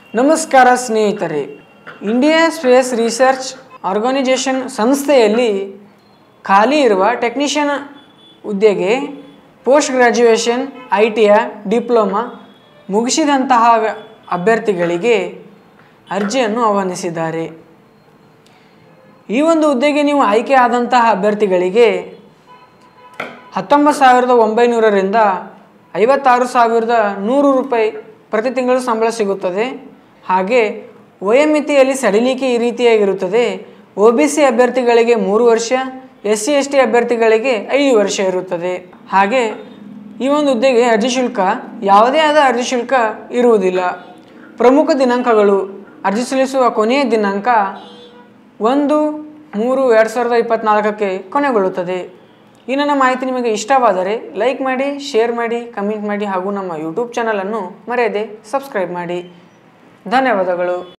ನಮಸ್ಕಾರ ಸ್ನೇಹಿತರೆ India space research organisation ಸಂಸ್ಥೆಯಲ್ಲಿ ಖಾಲಿ ಇರುವ ಟೆಕ್ನಿಷಿಯನ್ ಹುದ್ದೆಗೆ post graduation I T I diploma ಮುಗಿಸಿದಂತಹ ವ್ಯ- ಅಭ್ಯರ್ಥಿಗಳಿಗೆ ಅರ್ಜಿಯನ್ನು ಆಹ್ವಾನಿಸಿದ್ದಾರೆ ಈ ಒಂದು ಹುದ್ದೆಗೆ ನೀವು ಆಯ್ಕೆ ಆದಂತಹ ಅಭ್ಯರ್ಥಿಗಳಿಗೆ ಹತ್ತೊಂಬತ್ತು ಸಾವಿರದ ಒಂಬೈನೂರರಿಂದ ಐವತ್ತಾರು ಸಾವಿರದ ನೂರು ರೂಪಾಯಿ ಪ್ರತಿ ತಿಂಗಳು ಸಂಬಳ ಸಿಗುತ್ತದೆ ಹಾಗೆ ವಯೋಮಿತಿಯಲ್ಲಿ ಸಡಿಲಿಕೆ ಈ ರೀತಿಯಾಗಿರುತ್ತದೆ ಒ ಬಿ ಸಿ ಅಭ್ಯರ್ಥಿಗಳಿಗೆ ಮೂರು ವರ್ಷ ಎಸ್ ಸಿ ಎಸ್ ಟಿ ಅಭ್ಯರ್ಥಿಗಳಿಗೆ ಐದು ವರ್ಷ ಇರುತ್ತದೆ ಹಾಗೆ ಈ ಒಂದು ಹುದ್ದೆಗೆ ಅರ್ಜಿ ಶುಲ್ಕ ಯಾವುದೇ ಆದ ಅರ್ಜಿ ಶುಲ್ಕ ಇರುವುದಿಲ್ಲ ಪ್ರಮುಖ ದಿನಾಂಕಗಳು ಅರ್ಜಿ ಸಲ್ಲಿಸುವ ಕೊನೆಯ ದಿನಾಂಕ ಒಂದು ಮೂರು ಎರಡು ಸಾವಿರದ ಇಪ್ಪತ್ತ್ನಾಲ್ಕಕ್ಕೆ ಕೊನೆಗೊಳ್ಳುತ್ತದೆ ಈ ನನ್ನ ಮಾಹಿತಿ ನಿಮಗೆ ಇಷ್ಟವಾದರೆ ಲೈಕ್ ಮಾಡಿ ಶೇರ್ ಮಾಡಿ ಕಮೆಂಟ್ ಮಾಡಿ ಹಾಗೂ ನಮ್ಮ ಯೂಟ್ಯೂಬ್ ಚಾನಲನ್ನು ಮರೆಯದೆ ಸಬ್ಸ್ಕ್ರೈಬ್ ಮಾಡಿ ಧನ್ಯವಾದಗಳು